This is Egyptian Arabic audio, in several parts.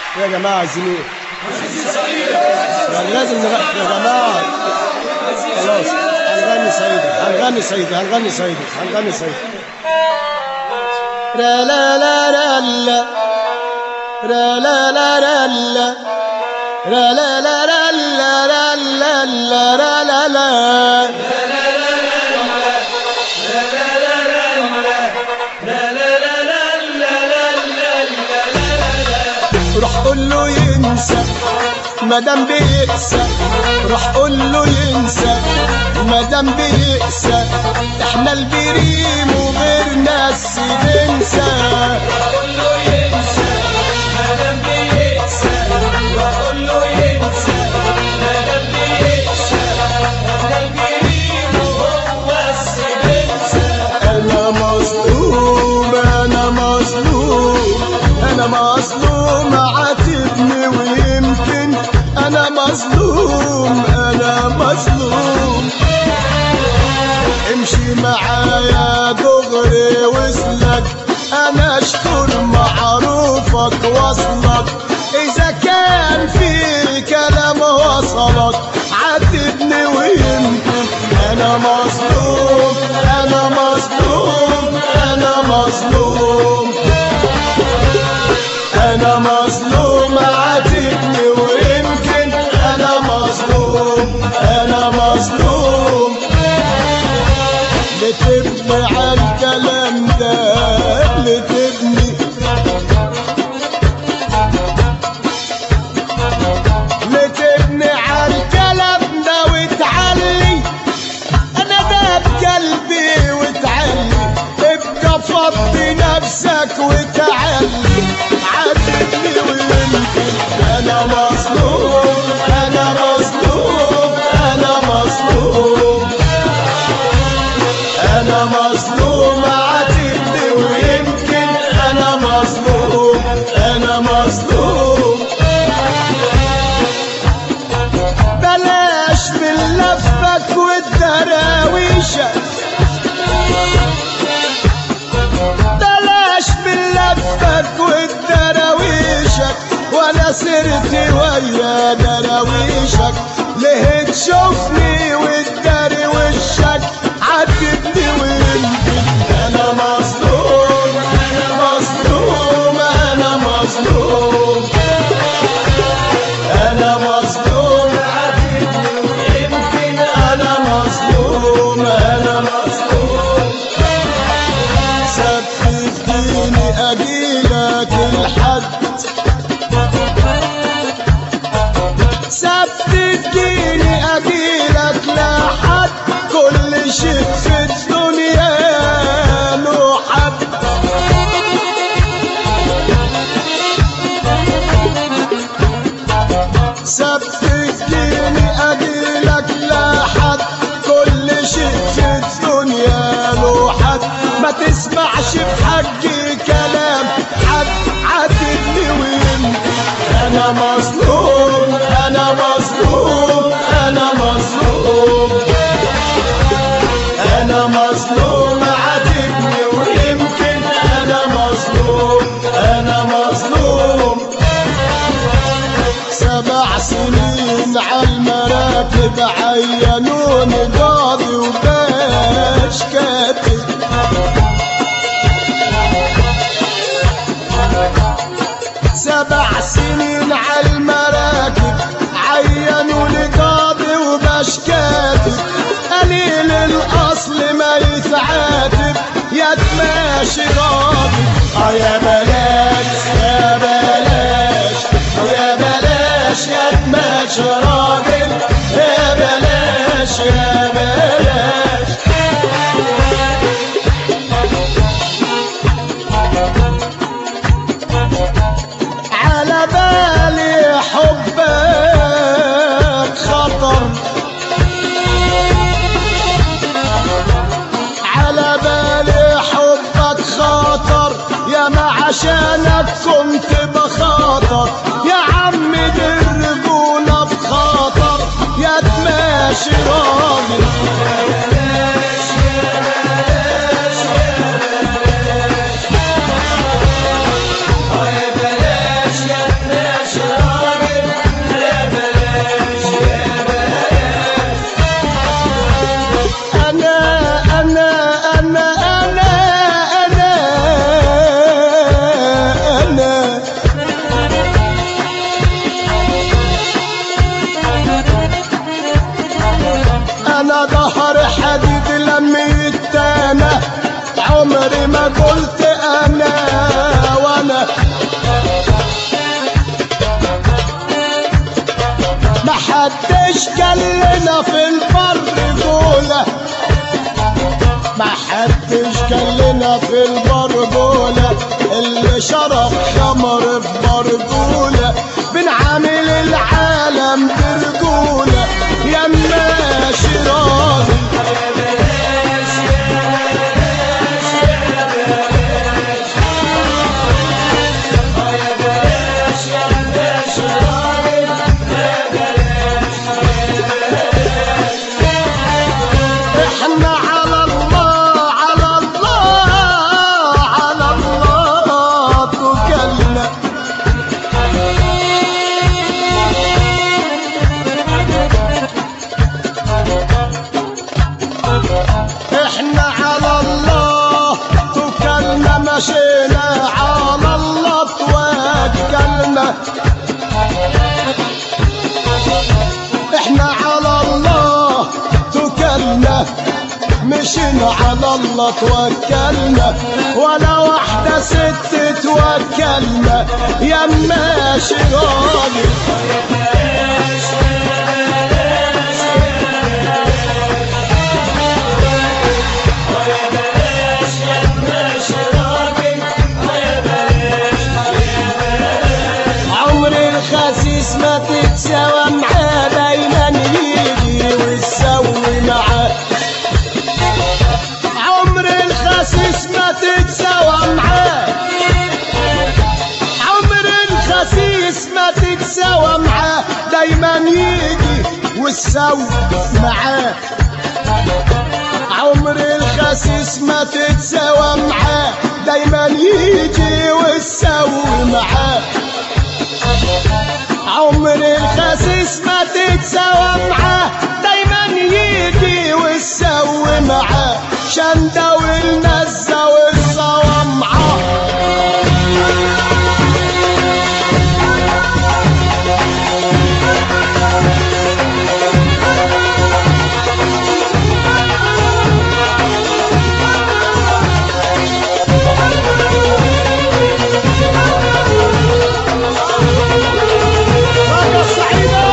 يا جماعة عايزين ايه؟ يعني لازم نغ... يا جماعة خلاص هنغني صعيدي هنغني صعيدي هنغني صعيدي هنغني صعيدي را لا لا را لا را لا لا را لا را لا لا را لا را لا لا را لا لا روح قول له ينسى مادام بيقسى روح قول له ينسى مادام بيقسى احنا البريم وغير ناس بنسى انا مظلوم انا مظلوم انا مظلوم عاتبني ويمكن انا مظلوم انا مظلوم امشي معايا دغري وصلك انا اشكر معروفك وصلك اذا كان في كلام وصلك عاتبني ويمكن انا مظلوم انا مظلوم انا مظلوم انا مظلوم عاتبني ويمكن انا مظلوم انا مظلوم لتبني على الكلام ده لتبني لتبني على الكلام ده وتعلي انا ده بقلبي وتعلي ابقى فضي نفسك وتعلي عاتبني ويمكن انا مظلوم انا مظلوم انا مظلوم انا مظلوم عاتبني ويمكن انا مظلوم انا مظلوم بلاش من لفك والدراويشة بلاش من لفك والدراويشك وانا سرت ويا دراويشك ليه تشوفني وتداري وشك عاتبني ويمكن انا مظلوم انا مظلوم انا مظلوم انا مظلوم عاتبني ويمكن انا مظلوم انا مظلوم سبتني اجيلك الحد سبتني اجيلك لحد كل شيء في الدنيا له حد سبتني اجيلك لحد كل شيء في الدنيا له حد ما تسمعش بحقي كلام حد عاتبني ويمكن انا مظلوم انا مظلوم انا مظلوم انا مظلوم عاتبني ويمكن انا مظلوم انا مظلوم سبع سنين عالمراكب عينوني قاضي وباش كاتب سبع سنين عالمراكب عينوني قاضي وباش كاتب قليل الاصل ما يتعاتب يا تماشي راضي اه يا بلاش يا بلاش يا بلاش يا تماشي راجل يا بلاش يا بلاش على بالي حبك خطر على بالي حبك خاطر يا ما عشانك كنت بخاطر يا عم دي الرجولة بخاطر يا تماشي راجل حدش كلنا في البر جولة ما حدش كلنا في البرجولة اللي شرب خمر في برجولة بنعامل العالم برجولة يا ماشي راضي احنا على الله على الله على الله توكلنا احنا على الله توكلنا مشينا على الله توكلنا احنا على الله توكلنا مشينا على الله توكلنا ولا واحدة ست توكلنا يا ماشي راجل عمر الخسيس ما تتساوى معاه دايما يجي ويسوي معاه عمر الخسيس ما تتساوى معاه عمر الخسيس ما تتساوى معاه دايما يجي ويسوي معاه عمر الخسيس ما تتساوى معاه دايما يجي ويسوي معاه عمر الخسيس ما تتساوى معاه دايما يجي ويسوي معاه شندة والنزة والصوامعة راجع سعيدة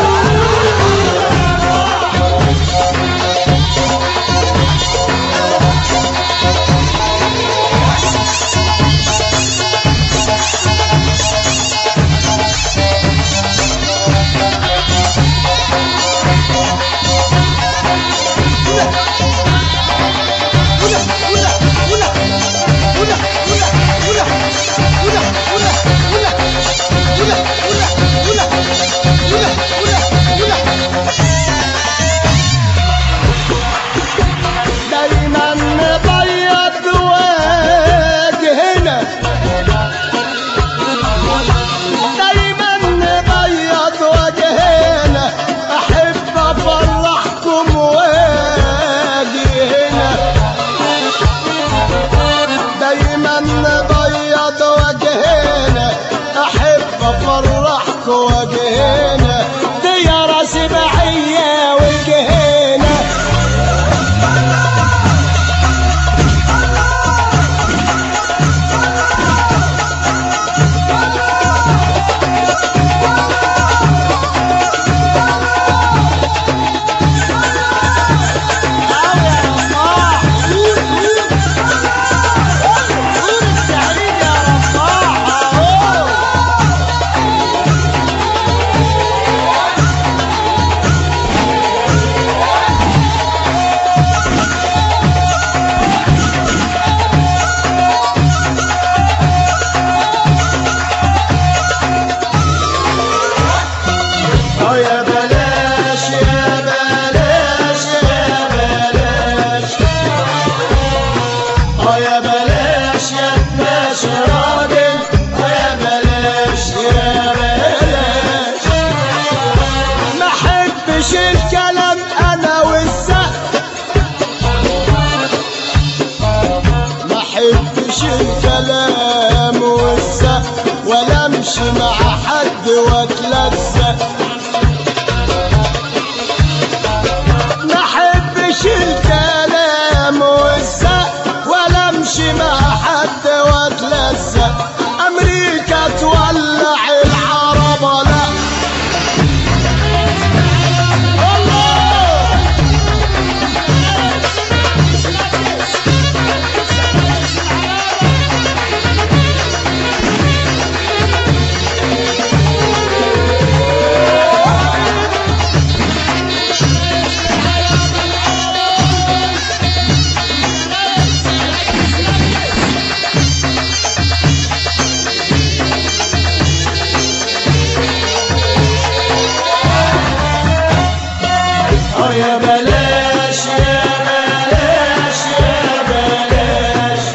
دايما نبيض وجهنا دايما نبيض وجهنا احب افرحكم واجهنا دايما نبيض وجهنا احب افرحكم وجهنا ديارة سبعية وجهنا اه يا بلاش يا بلاش يا بلاش اه يا بلاش يا بلاش راجل اه يا بلاش يا بلاش ما احبش الكلام انا والسقف ما احبش الكلام والسقف ولا امشي مع حد واتلزق ما احبش الكلام والسقف ولا امشي مع حد واتلزق امريكا تولع العرب لا يا بلاش يا بلاش يا بلاش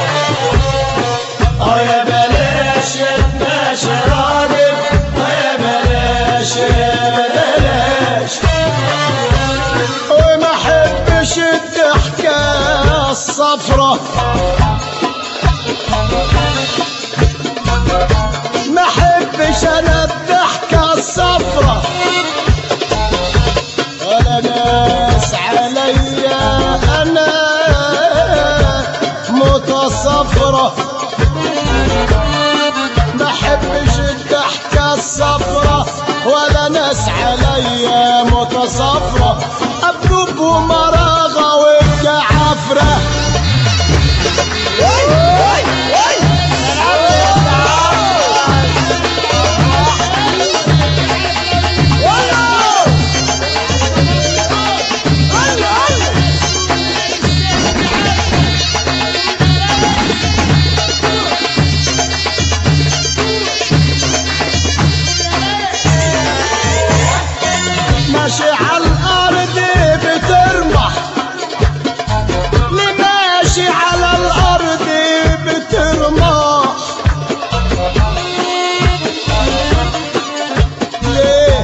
اه يا بلاش يا تماشى راجل اه يا بلاش يا بلاش وما احبش الضحكة الصفرة ما احبش انا الضحكة الصفرة ولا ناس عليا انا متصفرة ما احبش الضحكة الصفرة ولا ناس عليا متصفرة ابدب ومراغة والجعفرة ماشي على الارض بترمح اللي ماشي على الارض بترمح ليه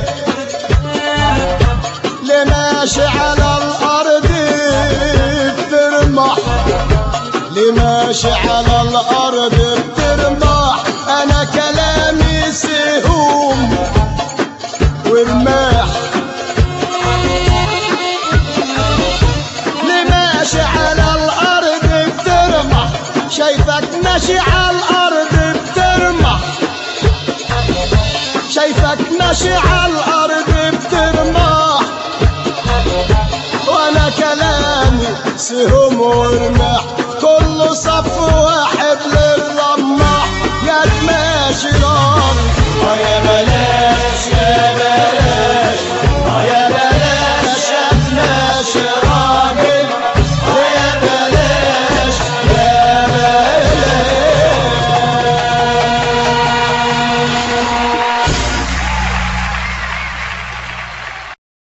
اللي ماشي على الارض بترمح اللي ماشي على الارض بترمح انا كلامي سهوم ورماح اللي ماشي على الارض بترمح شايفك ماشي على الارض بترمح شايفك ماشي على الارض بترمح وانا كلامي سهم ورمح كله صف